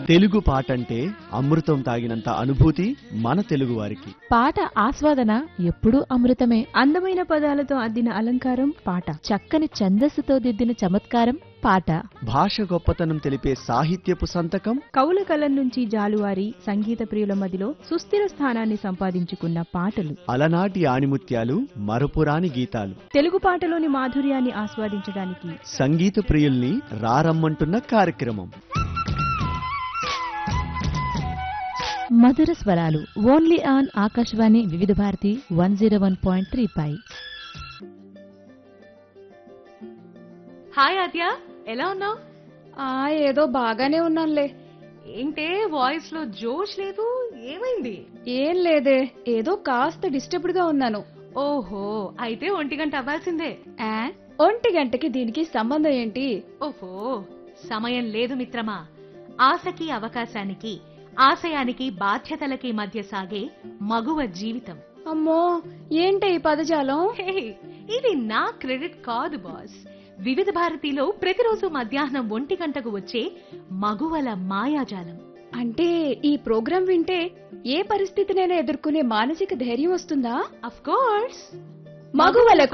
తెలుగు పాట అంటే అమృతం తాగినంత అనుభూతి మన తెలుగువారికి పాట ఆస్వాదన ఎప్పుడూ అమృతమే అందమైన పదాలతో అద్దిన అలంకారం పాట చక్కని ఛందస్సుతో దిద్దిన చమత్కారం పాట భాష గొప్పతనం తెలిపే సాహిత్యపు సంతకం కవుల కలం నుంచి జాలువారి సంగీత ప్రియుల మదిలో సుస్థిర స్థానాన్ని సంపాదించుకున్న పాటలు అలనాటి ఆణిముత్యాలు మరపురాని గీతాలు తెలుగు పాటలోని మాధుర్యాన్ని ఆస్వాదించడానికి సంగీత ప్రియుల్ని రారమ్మంటున్న కార్యక్రమం మధుర స్వరాలు only on Akashvani Vividh Bharati one zero one point three పై హాయ్ ఆద్య ఎలా ఉన్నావు ఆ ఏదో బాగానే ఉన్నానులే ఏంటే వాయిస్ లో జోష్ లేదు ఏమైంది ఏం లేదే ఏదో కాస్త డిస్టర్బ్డ్ గా ఉన్నాను ఓహో అయితే ఒంటి గంట అవ్వాల్సిందే ఆ, ఒంటి గంటకి దీనికి సంబంధం ఏంటి ఓహో సమయం లేదు మిత్రమా ఆశకి అవకాశానికి ఆశయానికి బాధ్యతలకి మధ్య సాగే మగువ జీవితం అమ్మో ఏంటి ఈ పదజాలం హే, ఇది నా క్రెడిట్ కాదు బాస్ వివిధ భారతిలో ప్రతిరోజు మధ్యాహ్నం ఒంటి గంటకు వచ్చే మగువల మాయాజాలం అంటే ఈ ప్రోగ్రాం వింటే ఏ పరిస్థితినైనా ఎదుర్కొనే మానసిక ధైర్యం వస్తుందా అఫ్ కోర్స్ మగువల